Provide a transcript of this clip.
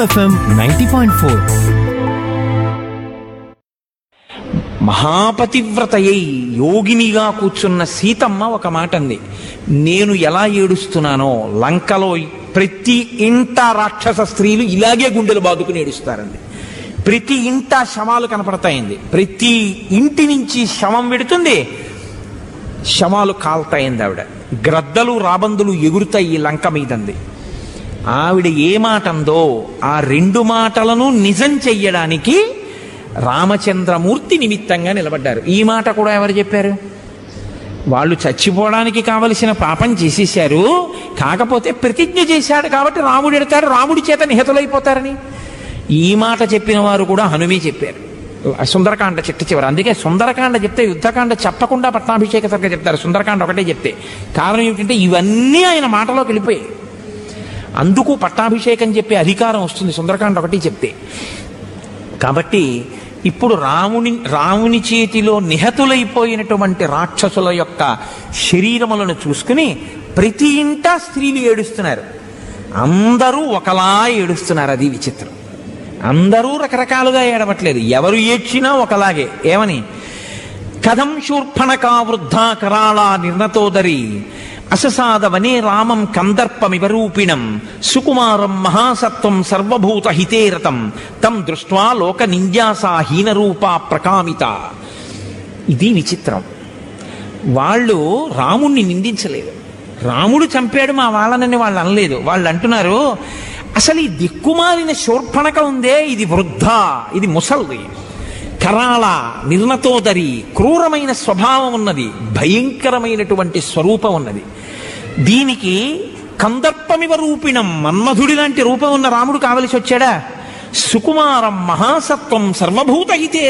FM ninety point four మహాపతివ్రతయై యోగినిగా కూర్చున్న సీతమ్మ ఒక మాట అంది నేను ఎలా ఏడుస్తున్నానో లంకలో ప్రతి ఇంట రాక్షస స్త్రీలు ఇలాగే గుండెలు బాదుకుని ఏడుస్తారండి ప్రతి ఇంట శవాలు కనపడతాయండి ప్రతి ఇంటి నుంచి శవం వెడుతుంది శవాలు కాల్తాయింది ఆవిడ గ్రద్దలు రాబందులు ఎగురుతాయి ఈ లంక మీదంది ఆవిడ ఏ మాట అందో ఆ రెండు మాటలను నిజం చెయ్యడానికి రామచంద్రమూర్తి నిమిత్తంగా నిలబడ్డారు ఈ మాట కూడా ఎవరు చెప్పారు వాళ్ళు చచ్చిపోవడానికి కావలసిన పాపం చేసేశారు కాకపోతే ప్రతిజ్ఞ చేశాడు కాబట్టి రాముడు ఎడతాడు రాముడి చేత నిహతులైపోతారని ఈ మాట చెప్పిన వారు కూడా హనుమే చెప్పారు సుందరకాండ చిట్ట చివరి అందుకే సుందరకాండ చెప్తే యుద్ధకాండ చెప్పకుండా పట్టాభిషేక సరిగ్గా చెప్తారు సుందరకాండ ఒకటే చెప్తే కారణం ఏమిటంటే ఇవన్నీ ఆయన మాటలోకి వెళ్ళిపోయాయి అందుకు పట్టాభిషేకం చెప్పే అధికారం వస్తుంది సుందరకాండ ఒకటి చెప్తే కాబట్టి ఇప్పుడు రాముని రాముని చేతిలో నిహతులైపోయినటువంటి రాక్షసుల యొక్క శరీరములను చూసుకుని ప్రతి ఇంట స్త్రీలు ఏడుస్తున్నారు అందరూ ఒకలా ఏడుస్తున్నారు అది విచిత్రం అందరూ రకరకాలుగా ఏడవట్లేదు ఎవరు ఏడ్చినా ఒకలాగే ఏమని కథం శూర్పణకా వృద్ధా కరాళా నిర్ణతోదరి అససాదవనే రామం కందర్పమివరూపిణం సుకుమారం మహాసత్వం సర్వభూత హితేరతం తం దృష్ట్వా లోక నింద్యాసా హీనరూపా ప్రకామిత ఇది విచిత్రం వాళ్ళు రాముణ్ణి నిందించలేదు రాముడు చంపాడు మా వాళ్ళనని వాళ్ళు అనలేదు వాళ్ళు అంటున్నారు అసలు ఈ దిక్కుమాలిన శూర్పణక ఉందే ఇది వృద్ధ ఇది ముసల్ది కరాళ నిర్ణతోదరి క్రూరమైన స్వభావం ఉన్నది భయంకరమైనటువంటి స్వరూపం ఉన్నది దీనికి కందర్పమివ రూపిణం మన్మధుడి లాంటి రూపం ఉన్న రాముడు కావలసి వచ్చాడా సుకుమారం మహాసత్వం సర్వభూతహితే